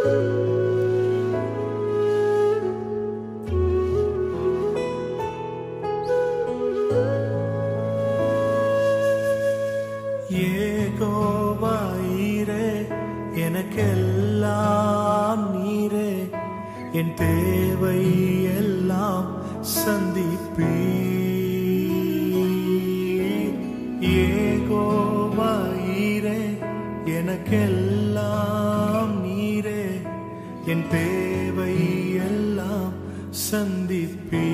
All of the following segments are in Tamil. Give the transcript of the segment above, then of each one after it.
ஏகோவாயிரே எனக்கெல்லாம் நீரே என் தேவை எல்லாம் சந்திப்பீ ஏகோவாயிரே எனக்கெல்லாம் நீரே என் தேவை எல்லாம் சந்திப்பீ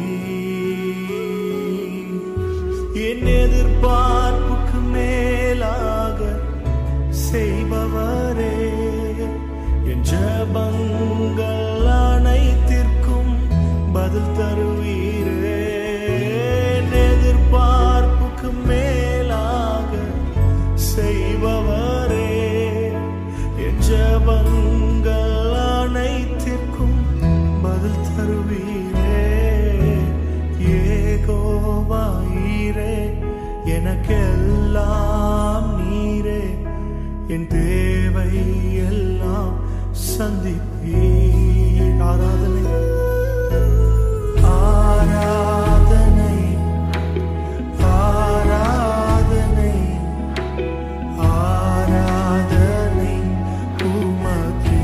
என் எதிர்பார்ப்புக்கு மேலாக செய்பவரே என் ஜபங்கள் அனைத்திற்கும் பதில் தருவீரே என் எதிர்பார்ப்புக்கு மேலாக செய்பவரே என் ஜபங்கள் அனைத்திற்கும் பதில் தருவீரே ஏகோவாயிரே எனக்கெல்லாம் நீரே என் தேவை எல்லாம் சந்திப்பீ ஆராதனை ஆராதனை ஆராதனை ஆராதனை உமக்கே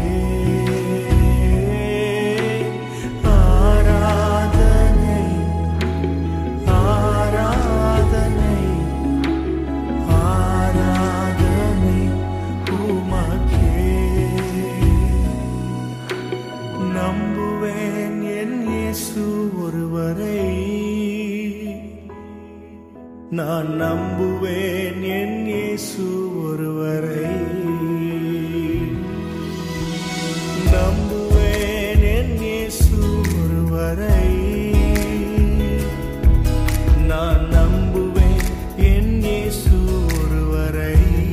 ஆராதனை ஆராதனை ஆராதனை உமக்கே நம்புவேன் என் இயேசு ஒருவரை நான் நம்புவேன் என் இயேசு ஒருவரை நம்புவேன் என் இயேசு ஒருவரை நான் நம்புவேன் என் இயேசு ஒருவரை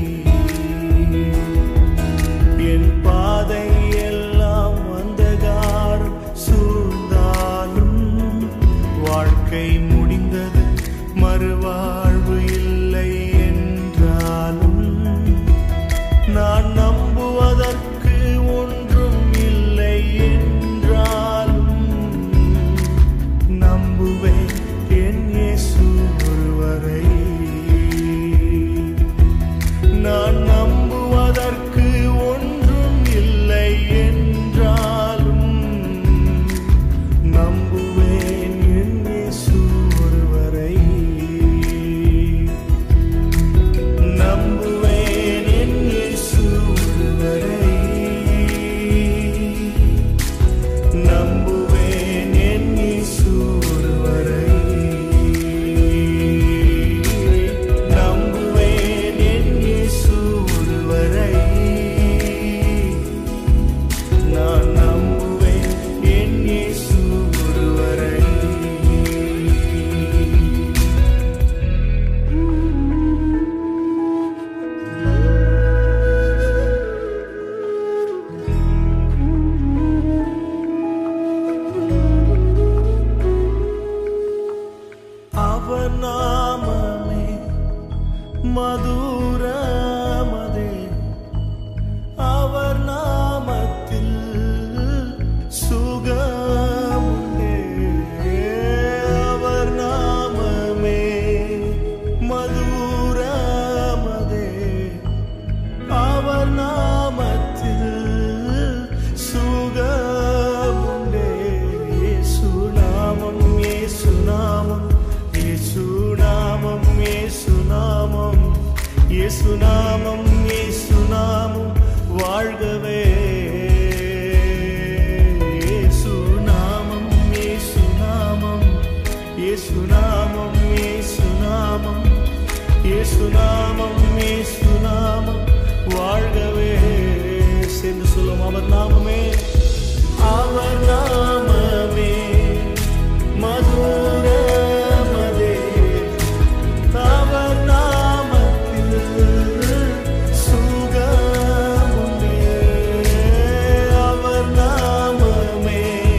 என் பாதை எல்லாம் அந்தகாரம் சூழ்ந்தாலும் வாழ்க்கை முடிந்தது மறுவாழ்வு இல்லை என்றாலும் நான் நம்புவதற்கு ஒன்றும் இல்லை என்றாலும் நம்புவேன் என் இயேசு ஒருவரை நான் நம்புவதற்கு ஒன்றும் இல்லை என்றாலும் நம்புவேன் என் இயேசு ஒருவரை நம்புவேன் என் இயேசு ஒருவரை நம்புவேன் என் இயேசு ஒருவரை நம்புவேன் என் இயேசு ஒருவரை நான் நம்புவேன் என் இயேசு ஒருவரை அவர் நாமமே மதுரமதே அவர் நாமத்தில் சுகமுண்டே அவர் நாமமே மதுரமதே அவர் நாமத்தில் சுகமுண்டே இயேசு நாமம் இயேசு நாமம் இயேசு நாமம் இயேசு நாமம் இயேசு நாமம் இயேசு நாமம் வாழ்கவே இயேசு நாமம் இயேசு நாமம் இயேசு நாமம் இயேசு நாமம் இயேசு நாமம் இயேசு நாமம் வாழ்கவே சேர்ந்து சொல்லும் அவர் நாமமே அவர் நாமமே மதுரமதே அவர் நாமத்தில் சுகமுண்டே அவர் நாமமே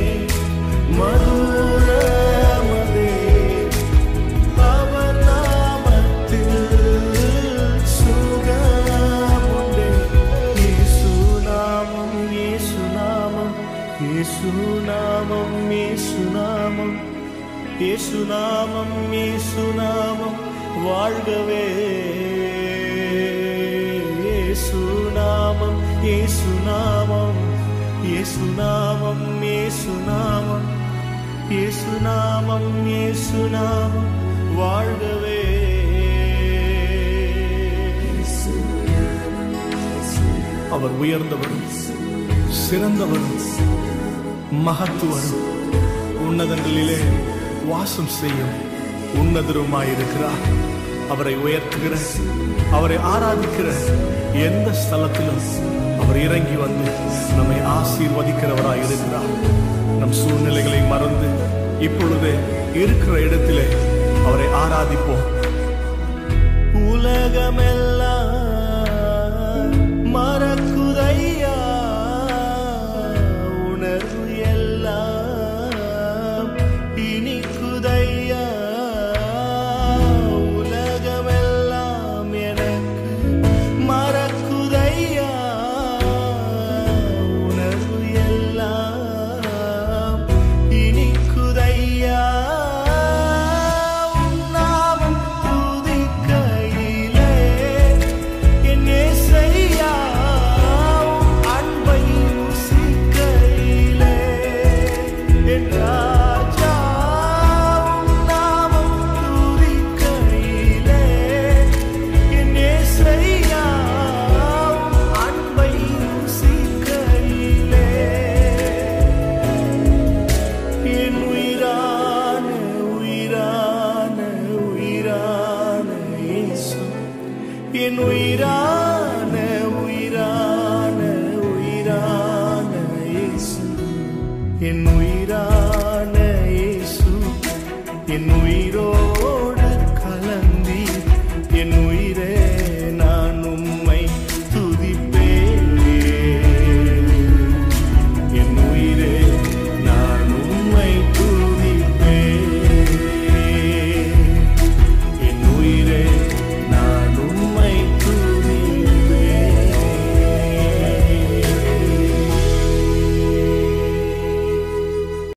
மதுரமதே அவர் நாமத்தில் சுகமுண்டே இயேசு நாமம் இயேசு நாமம் வாழ்கவே இயேசு நாமம் இயேசு நாமம் இயேசு நாமம் இயேசு நாமம் இயேசு நாமம் இயேசு நாமம் வாழ்கவே அவர் உயர்ந்தவரும் சிறந்தவரும் மகத்துவரும் உன்னதங்களிலே வாசம் செய்யும் உன்னதருமாயிருக்கிறார் அவரை உயர்த்துகிற அவரை ஆராதிக்கிற எந்த ஸ்தலத்திலும் அவர் இறங்கி வந்து நம்மை ஆசீர்வதிக்கிறவராய் இருக்கிறார் நம் சூழ்நிலைகளை மறந்து இப்பொழுதே இருக்கிற இடத்திலே அவரை ஆராதிப்போம் உலகமெல்லாம் மறக்குதையா உணர்வு எல்லாம் இனிக்குதையா உலகமெல்லாம் எனக்கு மறக்குதையா உணர்வு எல்லாம் இனிக்குதையா உன் நாமம் துதிக்கையிலே என் இயேசையா உன் அன்பை ருசிக்கையிலே என் ராஜா உன் நாமம் துதிக்கையிலே என் இயேசையா உன் அன்பை ருசிக்கையிலே என் உயிரான உயிரான உயிரான இயேசு என் உயிரான